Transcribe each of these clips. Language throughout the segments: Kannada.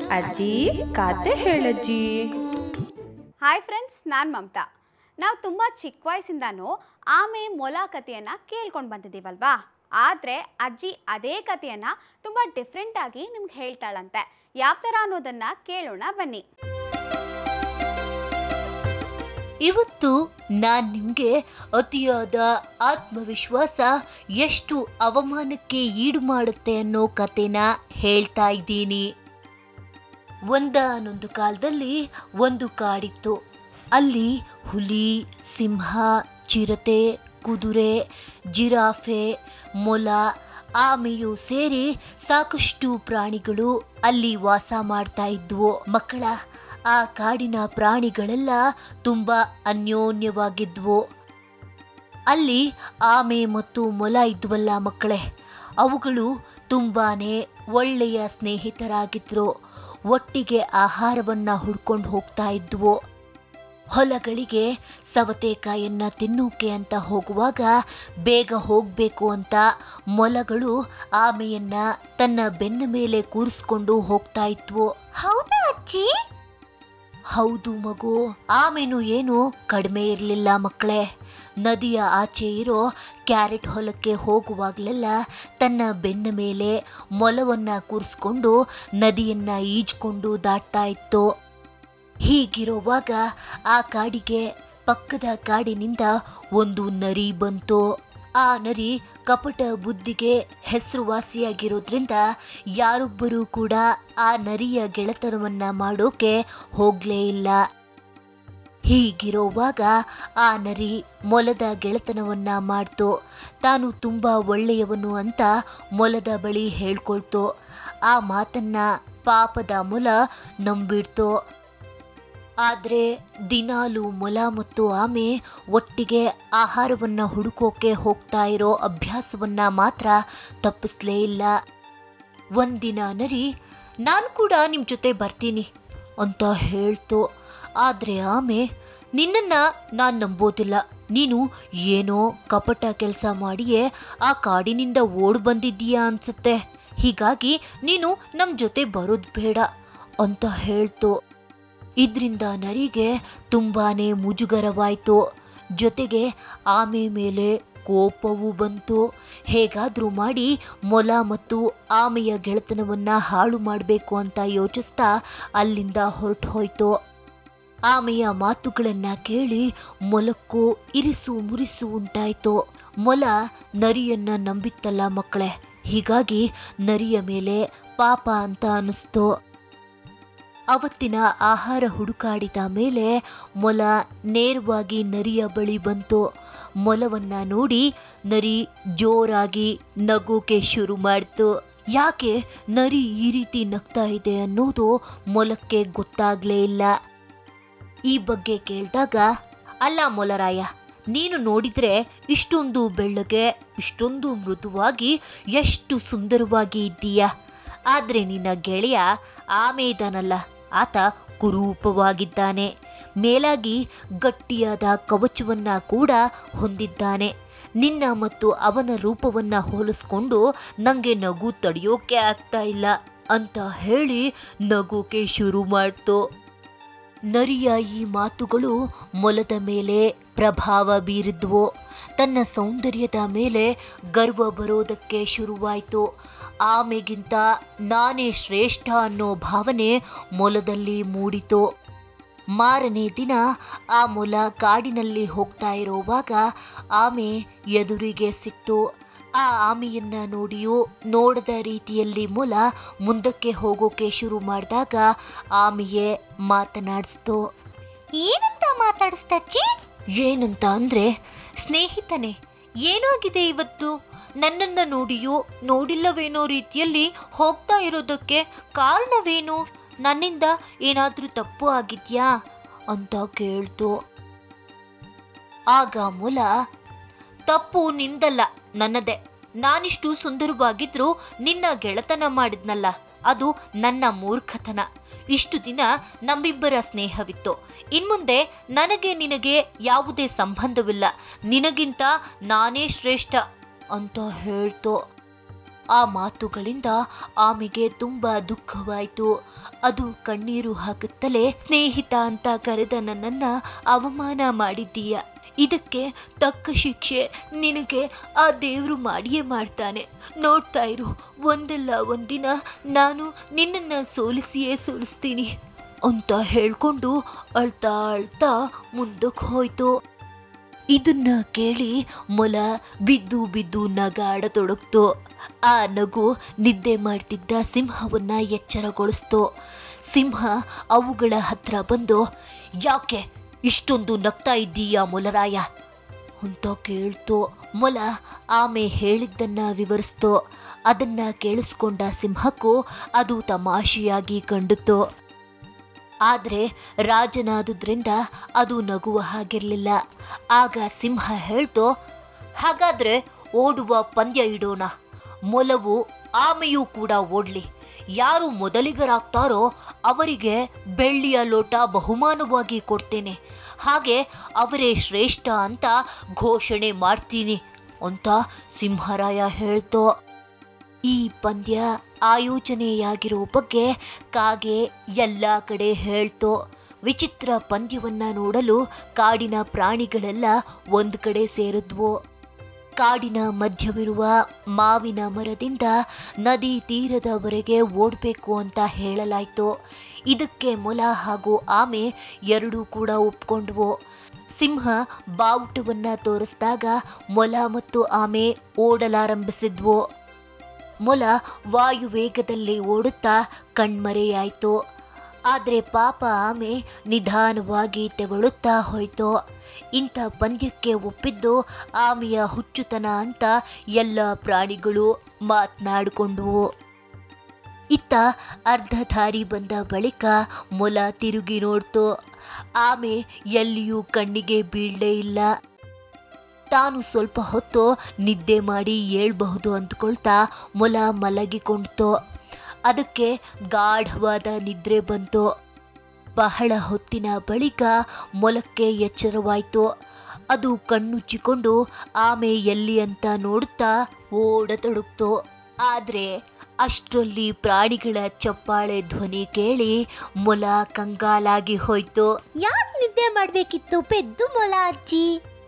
ಅಜ್ಜಿ ಕತೆ ಹೇಳಜ್ಜಿ ಹಾಯ್ ಫ್ರೆಂಡ್ಸ್ ನಾನು ಮಮತಾ ನಾವು ತುಂಬ ಚಿಕ್ಕ ವಯಸ್ಸಿಂದನೂ ಆಮೆ ಮೊಲ ಕಥೆಯನ್ನು ಕೇಳ್ಕೊಂಡು ಬಂದಿದ್ದೀವಲ್ವಾ ಆದರೆ ಅಜ್ಜಿ ಅದೇ ಕಥೆಯನ್ನು ತುಂಬ ಡಿಫ್ರೆಂಟಾಗಿ ನಿಮ್ಗೆ ಹೇಳ್ತಾಳಂತೆ ಯಾವ ಥರ ಅನ್ನೋದನ್ನು ಕೇಳೋಣ ಬನ್ನಿ ಇವತ್ತು ನಾನ್ ನಿಮ್ಗೆ ಅತಿಯಾದ ಆತ್ಮವಿಶ್ವಾಸ ಎಷ್ಟು ಅವಮಾನಕ್ಕೆ ಈಡು ಮಾಡುತ್ತೆ ಅನ್ನೋ ಕತೆನ ಹೇಳ್ತಾ ಇದ್ದೀನಿ ಒಂದಾನೊಂದು ಕಾಲದಲ್ಲಿ ಒಂದು ಕಾಡಿತ್ತು ಅಲ್ಲಿ ಹುಲಿ ಸಿಂಹ ಚಿರತೆ ಕುದುರೆ ಜಿರಾಫೆ ಮೊಲ ಆಮೆಯು ಸೇರಿ ಸಾಕಷ್ಟು ಪ್ರಾಣಿಗಳು ಅಲ್ಲಿ ವಾಸ ಮಾಡ್ತಾ ಇದ್ವು ಮಕ್ಕಳ ಆ ಕಾಡಿನ ಪ್ರಾಣಿಗಳೆಲ್ಲ ತುಂಬ ಅನ್ಯೋನ್ಯವಾಗಿದ್ವು ಅಲ್ಲಿ ಆಮೆ ಮತ್ತು ಮೊಲ ಇದ್ವಲ್ಲ ಮಕ್ಕಳೇ ಅವುಗಳು ತುಂಬಾನೇ ಒಳ್ಳೆಯ ಸ್ನೇಹಿತರಾಗಿದ್ರು ಒಟ್ಟಿಗೆ ಆಹಾರವನ್ನ ಹುಡ್ಕೊಂಡು ಹೋಗ್ತಾ ಇದ್ವು ಹೊಲಗಳಿಗೆ ಸವತೆಕಾಯನ್ನ ತಿನ್ನೋಕೆ ಅಂತ ಹೋಗುವಾಗ ಬೇಗ ಹೋಗಬೇಕು ಅಂತ ಮೊಲಗಳು ಆಮೆಯನ್ನ ತನ್ನ ಬೆನ್ನ ಮೇಲೆ ಕೂರಿಸ್ಕೊಂಡು ಹೋಗ್ತಾ ಇದ್ವು ಹೌದಾ ಅಜ್ಜಿ ಹೌದು ಮಗು ಆಮೇನು ಏನು ಕಡಿಮೆ ಇರಲಿಲ್ಲ ಮಕ್ಕಳೇ ನದಿಯ ಆಚೆ ಇರೋ ಕ್ಯಾರೆಟ್ ಹೊಲಕ್ಕೆ ಹೋಗುವಾಗಲೆಲ್ಲ ತನ್ನ ಬೆನ್ನ ಮೇಲೆ ಮೊಲವನ್ನ ಕೂರಿಸ್ಕೊಂಡು ನದಿಯನ್ನ ಈಜ್ಕೊಂಡು ದಾಟ್ತಾ ಇತ್ತು ಹೀಗಿರುವಾಗ ಆ ಕಾಡಿಗೆ ಪಕ್ಕದ ಕಾಡಿನಿಂದ ಒಂದು ನರಿ ಬಂತು ಆ ನರಿ ಕಪಟ ಬುದ್ಧಿಗೆ ಹೆಸರುವಾಸಿಯಾಗಿರೋದ್ರಿಂದ ಯಾರೊಬ್ಬರೂ ಕೂಡ ಆ ನರಿಯ ಗೆಳೆತನವನ್ನ ಮಾಡೋಕೆ ಹೋಗ್ಲೇ ಇಲ್ಲ ಹೀಗಿರೋವಾಗ ಆ ನರಿ ಮೊಲದ ಗೆಳೆತನವನ್ನ ಮಾಡ್ತು ತಾನು ತುಂಬಾ ಒಳ್ಳೆಯವನು ಅಂತ ಮೊಲದ ಬಳಿ ಹೇಳ್ಕೊಳ್ತು ಆ ಮಾತನ್ನ ಪಾಪದ ಮೊಲ ನಂಬಿಡ್ತು ಆದರೆ ದಿನಾಲು ಮೊಲ ಮತ್ತು ಆಮೆ ಒಟ್ಟಿಗೆ ಆಹಾರವನ್ನ ಹುಡುಕೋಕೆ ಹೋಗ್ತಾ ಇರೋ ಅಭ್ಯಾಸವನ್ನ ಮಾತ್ರ ತಪ್ಪಿಸ್ಲೇ ಇಲ್ಲ ಒಂದಿನ ನರಿ ನಾನು ಕೂಡ ನಿಮ್ಮ ಜೊತೆ ಬರ್ತೀನಿ ಅಂತ ಹೇಳ್ತು ಆದರೆ ಆಮೆ ನಿನ್ನನ್ನ ನಾನು ನಂಬೋದಿಲ್ಲ ನೀನು ಏನೋ ಕಪಟ ಕೆಲಸ ಮಾಡಿಯೇ ಆ ಕಾಡಿನಿಂದ ಓಡ್ ಬಂದಿದ್ದೀಯಾ ಅನ್ಸುತ್ತೆ ಹೀಗಾಗಿ ನೀನು ನಮ್ಮ ಜೊತೆ ಬರೋದು ಬೇಡ ಅಂತ ಹೇಳ್ತು ಇದರಿಂದ ನರಿಗೆ ತುಂಬಾನೇ ಮುಜುಗರವಾಯಿತು ಜೊತೆಗೆ ಆಮೆ ಮೇಲೆ ಕೋಪವೂ ಬಂತು ಹೇಗಾದ್ರೂ ಮಾಡಿ ಮೊಲ ಮತ್ತು ಆಮೆಯ ಗೆಳೆತನವನ್ನ ಹಾಳು ಮಾಡಬೇಕು ಅಂತ ಯೋಚಿಸ್ತಾ ಅಲ್ಲಿಂದ ಹೊರಟು ಹೋಯ್ತು ಆಮೆಯ ಮಾತುಗಳನ್ನ ಕೇಳಿ ಮೊಲಕ್ಕೂ ಇರಿಸು ಮುರಿಸು ಉಂಟಾಯ್ತು ಮೊಲ ನರಿಯನ್ನ ನಂಬಿತ್ತಲ್ಲ ಮಕ್ಕಳೇ ಹೀಗಾಗಿ ನರಿಯ ಮೇಲೆ ಪಾಪ ಅಂತ ಅನಿಸ್ತು ಅವತ್ತಿನ ಆಹಾರ ಹುಡುಕಾಡಿದ ಮೇಲೆ ಮೊಲ ನೇರವಾಗಿ ನರಿಯ ಬಳಿ ಬಂತು ಮೊಲವನ್ನ ನೋಡಿ ನರಿ ಜೋರಾಗಿ ನಗೋಕೆ ಶುರು ಮಾಡ್ತು ಯಾಕೆ ನರಿ ಈ ರೀತಿ ನಗ್ತಾ ಇದೆ ಅನ್ನೋದು ಮೊಲಕ್ಕೆ ಗೊತ್ತಾಗ್ಲೇ ಇಲ್ಲ ಈ ಬಗ್ಗೆ ಕೇಳಿದಾಗ ಅಲ್ಲ ಮೊಲರಾಯ ನೀನು ನೋಡಿದ್ರೆ ಇಷ್ಟೊಂದು ಬೆಳ್ಳಗೆ ಇಷ್ಟೊಂದು ಮೃದುವಾಗಿ ಎಷ್ಟು ಸುಂದರವಾಗಿ ಇದ್ದೀಯ ಆದರೆ ನಿನ್ನ ಗೆಳೆಯ ಆಮೆ ಇದ್ದಾನಲ್ಲ ಆತ ಕುರೂಪವಾಗಿದ್ದಾನೆ ಮೇಲಾಗಿ ಗಟ್ಟಿಯಾದ ಕವಚವನ್ನ ಕೂಡ ಹೊಂದಿದ್ದಾನೆ ನಿನ್ನ ಮತ್ತು ಅವನ ರೂಪವನ್ನ ಹೋಲಿಸ್ಕೊಂಡು ನನಗೆ ನಗು ತಡೆಯೋಕೆ ಆಗ್ತಾ ಇಲ್ಲ ಅಂತ ಹೇಳಿ ನಗೋಕೆ ಶುರು ಮಾಡ್ತು ನರಿಯ ಈ ಮಾತುಗಳು ಮೊಲದ ಮೇಲೆ ಪ್ರಭಾವ ಬೀರಿದ್ವು ತನ್ನ ಸೌಂದರ್ಯದ ಮೇಲೆ ಗರ್ವ ಬರೋದಕ್ಕೆ ಶುರುವಾಯಿತು ಆಮೆಗಿಂತ ನಾನೇ ಶ್ರೇಷ್ಠ ಅನ್ನೋ ಭಾವನೆ ಮೊಲದಲ್ಲಿ ಮೂಡಿತು ಮಾರನೇ ದಿನ ಆ ಮೊಲ ಕಾಡಿನಲ್ಲಿ ಹೋಗ್ತಾ ಇರೋವಾಗ ಆಮೆ ಎದುರಿಗೆ ಸಿಕ್ತು ಆ ಆಮೆಯನ್ನ ನೋಡಿಯೂ ನೋಡದ ರೀತಿಯಲ್ಲಿ ಮೊಲ ಮುಂದಕ್ಕೆ ಹೋಗೋಕೆ ಶುರು ಮಾಡಿದಾಗ ಆಮೆಯೇ ಮಾತನಾಡಿಸ್ತು ಏನಂತ ಮಾತಾಡಿಸ್ತಚ್ಚಿ ಏನಂತ ಅಂದ್ರೆ ಸ್ನೇಹಿತನೇ ಏನಾಗಿದೆ ಇವತ್ತು ನನ್ನನ್ನ ನೋಡಿಯೂ ನೋಡಿಲ್ಲವೇನೋ ರೀತಿಯಲ್ಲಿ ಹೋಗ್ತಾ ಇರೋದಕ್ಕೆ ಕಾರಣವೇನು ನನ್ನಿಂದ ಏನಾದ್ರೂ ತಪ್ಪು ಆಗಿದ್ಯಾ ಅಂತ ಕೇಳ್ತು ಆಗ ಮೊಲ ತಪ್ಪು ನಿಂದಲ್ಲ ನನ್ನದೇ ನಾನಿಷ್ಟು ಸುಂದರವಾಗಿದ್ರು ನಿನ್ನ ಗೆಳೆತನ ಮಾಡಿದ್ನಲ್ಲ ಅದು ನನ್ನ ಮೂರ್ಖತನ ಇಷ್ಟು ದಿನ ನಮ್ಮಿಬ್ಬರ ಸ್ನೇಹವಿತ್ತು ಇನ್ಮುಂದೆ ನನಗೆ ನಿನಗೆ ಯಾವುದೇ ಸಂಬಂಧವಿಲ್ಲ ನಿನಗಿಂತ ನಾನೇ ಶ್ರೇಷ್ಠ ಅಂತ ಹೇಳ್ತು ಆ ಮಾತುಗಳಿಂದ ಆಮೆಗೆ ತುಂಬಾ ದುಃಖವಾಯಿತು ಅದು ಕಣ್ಣೀರು ಹಾಕುತ್ತಲೇ ಸ್ನೇಹಿತ ಅಂತ ಕರೆದ ನನ್ನನ್ನ ಅವಮಾನ ಮಾಡಿದ್ದೀಯ ಇದಕ್ಕೆ ತಕ್ಕ ಶಿಕ್ಷೆ ನಿನಗೆ ಆ ದೇವರು ಮಾಡಿಯೇ ಮಾಡ್ತಾನೆ ನೋಡ್ತಾ ಇರು ಒಂದಲ್ಲ ಒಂದಿನ ನಾನು ನಿನ್ನನ್ನು ಸೋಲಿಸಿಯೇ ಸೋಲಿಸ್ತೀನಿ ಅಂತ ಹೇಳ್ಕೊಂಡು ಅಳ್ತಾ ಅಳ್ತಾ ಮುಂದಕ್ಕೆ ಹೋಯ್ತು ಇದನ್ನ ಕೇಳಿ ಮೊಲ ಬಿದ್ದು ಬಿದ್ದು ನಗಾಡತೊಡಗ್ತು ಆ ನಗು ನಿದ್ದೆ ಮಾಡ್ತಿದ್ದ ಸಿಂಹವನ್ನ ಎಚ್ಚರಗೊಳಿಸ್ತು ಸಿಂಹ ಅವುಗಳ ಹತ್ರ ಬಂದು ಯಾಕೆ ಇಷ್ಟೊಂದು ನಗ್ತಾ ಇದ್ದೀಯಾ ಮೊಲರಾಯ ಅಂತ ಕೇಳ್ತು ಮೊಲ ಆಮೆ ಹೇಳಿದ್ದನ್ನ ವಿವರಿಸ್ತು ಅದನ್ನ ಕೇಳಿಸ್ಕೊಂಡ ಸಿಂಹಕ್ಕೂ ಅದು ತಮಾಷೆಯಾಗಿ ಕಂಡಿತು ಆದರೆ ರಾಜನಾದುದ್ರಿಂದ ಅದು ನಗುವ ಹಾಗಿರಲಿಲ್ಲ ಆಗ ಸಿಂಹ ಹೇಳ್ತು ಹಾಗಾದ್ರೆ ಓಡುವ ಪಂದ್ಯ ಇಡೋಣ ಮೊಲವು ಆಮೆಯೂ ಕೂಡ ಓಡ್ಲಿ ಯಾರು ಮೊದಲಿಗರಾಗ್ತಾರೋ ಅವರಿಗೆ ಬೆಳ್ಳಿಯ ಲೋಟ ಬಹುಮಾನವಾಗಿ ಕೊಡ್ತೇನೆ ಹಾಗೆ ಅವರೇ ಶ್ರೇಷ್ಠ ಅಂತ ಘೋಷಣೆ ಮಾಡ್ತೀನಿ ಅಂತ ಸಿಂಹರಾಯ ಹೇಳ್ತೋ ಈ ಪಂದ್ಯ ಆಯೋಜನೆಯಾಗಿರೋ ಬಗ್ಗೆ ಕಾಗೆ ಎಲ್ಲ ಕಡೆ ಹೇಳ್ತೋ ವಿಚಿತ್ರ ಪಂದ್ಯವನ್ನ ನೋಡಲು ಕಾಡಿನ ಪ್ರಾಣಿಗಳೆಲ್ಲ ಒಂದು ಕಡೆ ಸೇರಿದ್ವು ಕಾಡಿನ ಮಧ್ಯವಿರುವ ಮಾವಿನ ಮರದಿಂದ ನದಿ ತೀರದವರೆಗೆ ಓಡಬೇಕು ಅಂತ ಹೇಳಲಾಯಿತು ಇದಕ್ಕೆ ಮೊಲ ಹಾಗೂ ಆಮೆ ಎರಡೂ ಕೂಡ ಒಪ್ಕೊಂಡ್ವು ಸಿಂಹ ಬಾವುಟವನ್ನ ತೋರಿಸಿದಾಗ ಮೊಲ ಮತ್ತು ಆಮೆ ಓಡಲಾರಂಭಿಸಿದ್ವು ಮೊಲ ವಾಯುವೇಗದಲ್ಲಿ ಓಡುತ್ತಾ ಕಣ್ಮರೆಯಾಯಿತು ಆದರೆ ಪಾಪ ಆಮೆ ನಿಧಾನವಾಗಿ ತೆವಳುತ್ತಾ ಹೋಯಿತು ಇಂಥ ಪಂದ್ಯಕ್ಕೆ ಒಪ್ಪಿದ್ದು ಆಮೆಯ ಹುಚ್ಚುತನ ಅಂತ ಎಲ್ಲ ಪ್ರಾಣಿಗಳು ಮಾತನಾಡಿಕೊಂಡವು ಇತ್ತ ಅರ್ಧ ದಾರಿ ಬಂದ ಬಳಿಕ ಮೊಲ ತಿರುಗಿ ನೋಡ್ತು ಆಮೆ ಎಲ್ಲಿಯೂ ಕಣ್ಣಿಗೆ ಬೀಳಲೇ ಇಲ್ಲ ತಾನು ಸ್ವಲ್ಪ ಹೊತ್ತು ನಿದ್ದೆ ಮಾಡಿ ಏಳ್ಬಹುದು ಅಂದ್ಕೊಳ್ತಾ ಮೊಲ ಮಲಗಿಕೊಂಡಿತು ಅದಕ್ಕೆ ಗಾಢವಾದ ನಿದ್ರೆ ಬಂತು ಬಹಳ ಹೊತ್ತಿನ ಬಳಿಕ ಮೊಲಕ್ಕೆ ಎಚ್ಚರವಾಯಿತು ಅದು ಕಣ್ಣುಚ್ಚಿಕೊಂಡು ಆಮೆ ಎಲ್ಲಿ ಅಂತ ನೋಡುತ್ತಾ ಓಡತೊಡಗ್ತು ಆದರೆ ಅಷ್ಟರಲ್ಲಿ ಪ್ರಾಣಿಗಳ ಚಪ್ಪಾಳೆ ಧ್ವನಿ ಕೇಳಿ ಮೊಲ ಕಂಗಾಲಾಗಿ ಹೋಯ್ತು ಯಾಕೆ ನಿದ್ದೆ ಮಾಡಬೇಕಿತ್ತು ಪೆದ್ದು ಮೊಲ ಅಜ್ಜಿ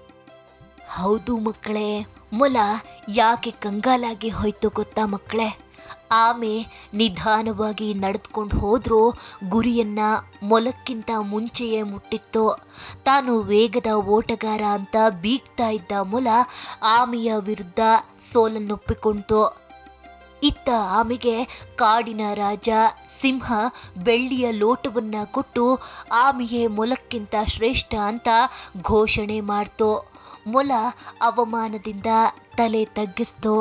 ಹೌದು ಮಕ್ಕಳೇ ಮೊಲ ಯಾಕೆ ಕಂಗಾಲಾಗಿ ಹೋಯ್ತು ಗೊತ್ತಾ ಮಕ್ಕಳೇ ಆಮೆ ನಿಧಾನವಾಗಿ ನಡೆದುಕೊಂಡು ಹೋದ್ರೂ ಗುರಿಯನ್ನ ಮೊಲಕ್ಕಿಂತ ಮುಂಚೆಯೇ ಮುಟ್ಟಿತ್ತು ತಾನು ವೇಗದ ಓಟಗಾರ ಅಂತ ಬೀಗ್ತಾ ಇದ್ದ ಮೊಲ ಆಮೆಯ ವಿರುದ್ಧ ಸೋಲನ್ನೊಪ್ಪಿಕೊಂಡಿತು ಇತ್ತ ಆಮೆಗೆ ಕಾಡಿನ ರಾಜ ಸಿಂಹ ಬೆಳ್ಳಿಯ ಲೋಟವನ್ನ ಕೊಟ್ಟು ಆಮೆಯೇ ಮೊಲಕ್ಕಿಂತ ಶ್ರೇಷ್ಠ ಅಂತ ಘೋಷಣೆ ಮಾಡ್ತು ಮೊಲ ಅವಮಾನದಿಂದ ತಲೆ ತಗ್ಗಿಸ್ತು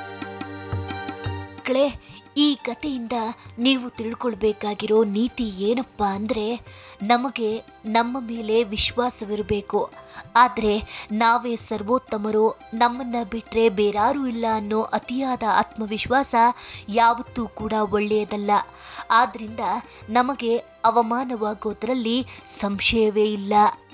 ಮಕ್ಕಳೇ ಈ ಕಥೆಯಿಂದ ನೀವು ತಿಳ್ಕೊಳ್ಬೇಕಾಗಿರೋ ನೀತಿ ಏನಪ್ಪ ಅಂದರೆ ನಮಗೆ ನಮ್ಮ ಮೇಲೆ ವಿಶ್ವಾಸವಿರಬೇಕು ಆದರೆ ನಾವೇ ಸರ್ವೋತ್ತಮರು ನಮ್ಮನ್ನು ಬಿಟ್ಟರೆ ಬೇರಾರೂ ಇಲ್ಲ ಅನ್ನೋ ಅತಿಯಾದ ಆತ್ಮವಿಶ್ವಾಸ ಯಾವತ್ತೂ ಕೂಡ ಒಳ್ಳೆಯದಲ್ಲ ಆದ್ದರಿಂದ ನಮಗೆ ಅವಮಾನವಾಗೋದ್ರಲ್ಲಿ ಸಂಶಯವೇ ಇಲ್ಲ